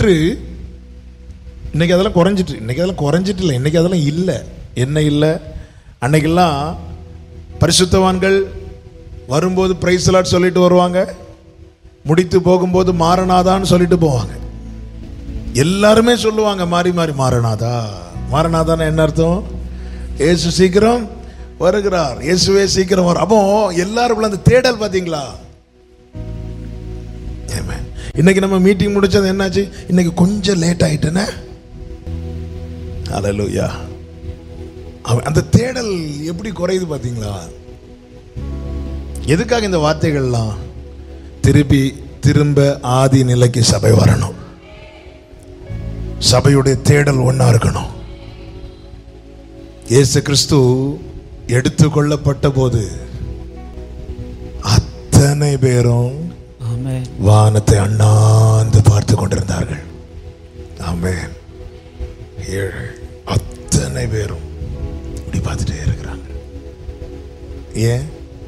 விட்டு இன்னைக்கு அதெல்லாம் குறைஞ்சிட்டு இன்னைக்கு அதெல்லாம் குறைஞ்சிட்டு இல்லை இன்னைக்கு அதெல்லாம் இல்லை என்ன இல்லை அன்னைக்கெல்லாம் பரிசுத்தவான்கள் வரும்போது பிரைஸ்லாட் சொல்லிட்டு வருவாங்க முடித்து போகும்போது மாரநாதான்னு சொல்லிட்டு போவாங்க எல்லாருமே சொல்லுவாங்க மாறி மாறி மாரநாதா மாரநாதான்னு என்ன அர்த்தம் இயேசு சீக்கிரம் வருகிறார் இயேசுவே சீக்கிரம் வரும் அப்போ எல்லாருக்குள்ள அந்த தேடல் பாத்தீங்களா Amen. இன்னைக்கு நம்ம மீட்டிங் முடிச்சது என்னாச்சு இன்னைக்கு கொஞ்சம் லேட் ஆயிட்டேனே ஹalleluya அவன் அந்த தேடல் எப்படி குறையுது பாத்தீங்களா எதுக்காக இந்த வார்த்தைகள்லாம் திருப்பி திரும்ப ஆதி நிலைக்கு சபை வரணும் சபையுடைய தேடல் ஒண்ணா இருக்கணும் இயேசு கிறிஸ்து எடுத்துக்கொள்ளப்பட்ட போது அத்தனை பேரும் ஆமென் வானத்தை அண்ணாந்து பார்த்து கொண்டிருந்தார்கள் ஆமென் ஏழு அத்தனை பேரும் இப்படி பார்த்துட்டே இருக்கிறாங்க ஏன்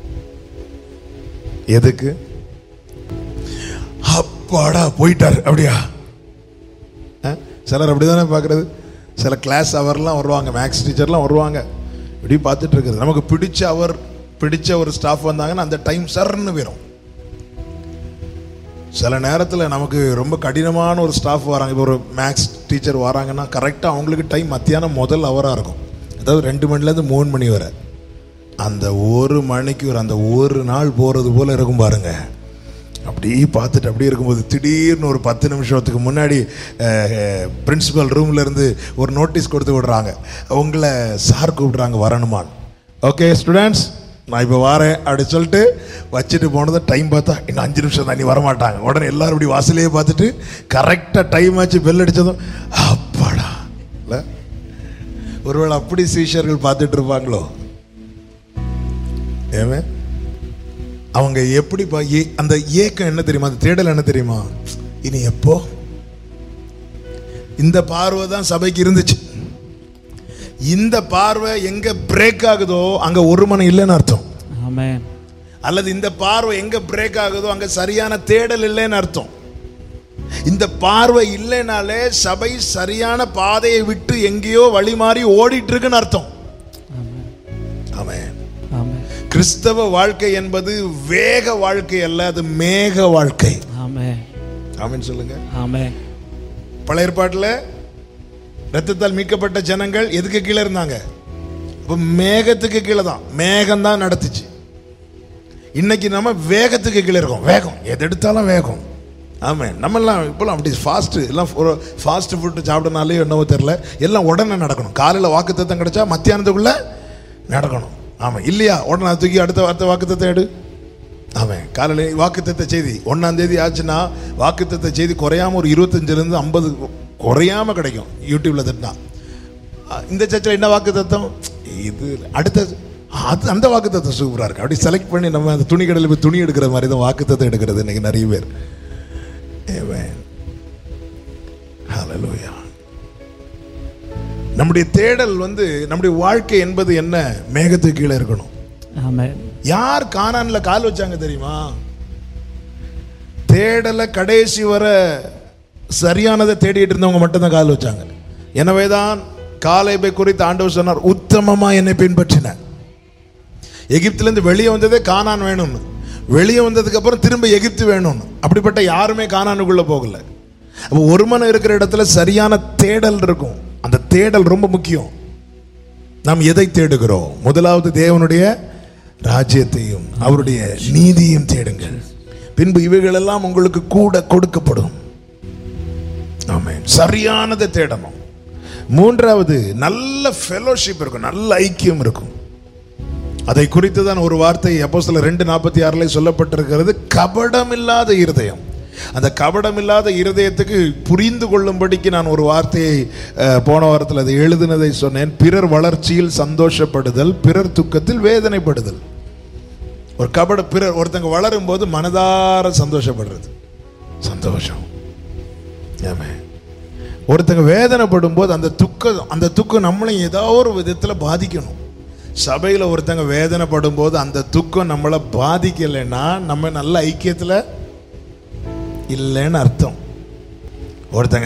எதுக்கு அப்பாடா போயிட்டார் அப்படியா அஹ்? சிலர் அப்படிதானே பார்க்கறது சில கிளாஸ் அவர்லாம் வருவாங்க மேக்ஸ் டீச்சர்லாம் வருவாங்க இப்படி பார்த்துட்டு இருக்குது நமக்கு பிடிச்ச அவர் பிடிச்ச ஒரு ஸ்டாஃப் வந்தாங்கன்னா அந்த டைம் சர்ன்னு போயிடும் சில நேரத்தில் நமக்கு ரொம்ப கடினமான ஒரு ஸ்டாஃப் வராங்க இப்போ ஒரு மேக்ஸ் டீச்சர் வராங்கன்னா கரெக்டாக அவங்களுக்கு டைம் மத்தியானம் முதல் ஹவராக இருக்கும் அதாவது ரெண்டு மணிலேருந்து மூணு மணி வரை அந்த ஒரு மணிக்கு ஒரு அந்த ஒரு நாள் போகிறது போல் இருக்கும் பாருங்க அப்படி பார்த்துட்டு அப்படியே இருக்கும்போது திடீர்னு ஒரு பத்து நிமிஷத்துக்கு முன்னாடி பிரின்சிபல் ரூம்ல இருந்து ஒரு நோட்டீஸ் கொடுத்து விடுறாங்க உங்களை சார் கூப்பிடுறாங்க வரணுமான்னு ஓகே ஸ்டூடெண்ட்ஸ் நான் இப்போ வரேன் அப்படி சொல்லிட்டு வச்சுட்டு போனதை டைம் பார்த்தா இன்னும் அஞ்சு நிமிஷம் தான் நீ வரமாட்டாங்க உடனே எல்லாரும் இப்படி வாசலையே பார்த்துட்டு கரெக்டாக டைம் ஆச்சு பெல் அடிச்சதும் அப்பாடா இல்லை ஒருவேளை அப்படி சீஷர்கள் பார்த்துட்டு இருப்பாங்களோ ஏமே அவங்க எப்படி பா- ஏ- அந்த ஏக்கம் என்ன தெரியுமா அந்த தேடல் என்ன தெரியுமா இனி எப்போ இந்த பார்வை தான் சபைக்கு இருந்துச்சு இந்த பார்வை எங்க பிரேக் ஆகுதோ அங்க ஒரு மனம் இல்லைன்னு அர்த்தம் ஆமென் அல்லது இந்த பார்வை எங்க பிரேக் ஆகுதோ அங்க சரியான தேடல் இல்லைன்னு அர்த்தம் இந்த பார்வை இல்லைனாலே சபை சரியான பாதையை விட்டு எங்கேயோ வழி மாறி ஓடிட்டு இருக்குன்னு அர்த்தம் ஆமென் ஆமென் ஆமென் கிறிஸ்தவ வாழ்க்கை என்பது வேக வாழ்க்கை அல்ல அது மேக வாழ்க்கை ஆமென் ஆமென் சொல்லுங்க ஆமென் பழைய ஏற்பாட்டில் ரத்தத்தால் மீட்கப்பட்ட ஜனங்கள் எதுக்கு கீழே இருந்தாங்க அப்போ மேகத்துக்கு கீழே தான் மேகம் தான் நடத்துச்சு இன்னைக்கு நம்ம வேகத்துக்கு கீழே இருக்கோம் வேகம் எது எடுத்தாலும் வேகம் ஆமாம் நம்மெல்லாம் இப்போலாம் அப்படி ஃபாஸ்ட்டு எல்லாம் ஃபாஸ்ட் ஃபுட்டு சாப்பிடனாலே என்னவோ தெரில எல்லாம் உடனே நடக்கணும் காலையில் வாக்குத்தத்தம் கிடைச்சா மத்தியானத்துக்குள்ளே நடக்கணும் ஆமாம் இல்லையா உடனே அதை தூக்கி அடுத்த அடுத்த வாக்குத்தத்தம் எடு ஆமாம் காலையில் வாக்குத்தத்த செய்தி ஒன்றாம் தேதி ஆச்சுன்னா வாக்குத்தத்த செய்தி குறையாம ஒரு இருபத்தஞ்சிலேருந்து ஐம்பது குறையாம கிடைக்கும் யூடியூப்ல தட்டினா அஹ் இந்த சர்ச்சில் என்ன வாக்குத்தத்தம் இது அடுத்த அது அந்த வாக்குத்தத்தம் சூப்பராக இருக்கு அப்படி செலக்ட் பண்ணி நம்ம அந்த துணி கடையில் போய் துணி எடுக்கிற மாதிரி தான் வாக்குத்தத்தம் எடுக்கிறது இன்னைக்கு நிறைய பேர் Amen. Hallelujah. நம்முடைய தேடல் வந்து நம்முடைய வாழ்க்கை என்பது என்ன மேகத்துக்கு கீழே இருக்கணும் ஆமென் யார் கானான்ல கால் வச்சாங்க தெரியுமா தேடலை கடைசி வர சரியானதை தேடிட்டு இருந்தவங்க மட்டும்தான் கால் வச்சாங்க எனவேதான் காலைபை குறித்து ஆண்டவர் சொன்னார் உத்தமமா என்னை பின்பற்றின எகிப்திலிருந்து வெளியே வந்ததே கானான் வேணும்னு வெளியே வந்ததுக்கு அப்புறம் திரும்ப எகிப்து வேணும்னு அப்படிப்பட்ட யாருமே கானானுக்குள்ள போகல அப்போ ஒரு மனம் இருக்கிற இடத்துல சரியான தேடல் இருக்கும் அந்த தேடல் ரொம்ப முக்கியம் நாம் எதை தேடுகிறோம் முதலாவது தேவனுடைய ராஜ்யத்தையும் அவருடைய நீதியும் தேடுங்கள் பின்பு இவைகளெல்லாம் உங்களுக்கு கூட கொடுக்கப்படும் ஆமென் சரியானதை தேடணும் மூன்றாவது நல்ல ஃபெலோஷிப் இருக்கும் நல்ல ஐக்கியம் இருக்கும் அதை குறித்து தான் ஒரு வார்த்தை அப்போ சில ரெண்டு நாற்பத்தி ஆறுல சொல்லப்பட்டிருக்கிறது கபடமில்லாத இருதயம் அந்த கபடமில்லாத இருதயத்துக்கு புரிந்து கொள்ளும்படிக்கு நான் ஒரு வார்த்தையை அஹ், போன வாரத்தில் அதை எழுதினதை சொன்னேன் பிறர் வளர்ச்சியில் சந்தோஷப்படுதல் பிறர் துக்கத்தில் வேதனைப்படுதல் ஒரு கபட பிறர் ஒருத்தங்க வளரும் போது மனதார சந்தோஷப்படுறது சந்தோஷம் ஆமே ஒருத்தங்க வேதனைப்படும் போது அந்த துக்கம் அந்த துக்கம் நம்மளையும் ஏதோ ஒரு விதத்தில் பாதிக்கணும் சபையில் ஒருத்தங்க வேதனைப்படும் போது அந்த துக்கம் நம்மளை பாதிக்கலைன்னா நம்ம நல்ல ஐக்கியத்தில் இல்லைன்னு அர்த்தம் ஒருத்தங்க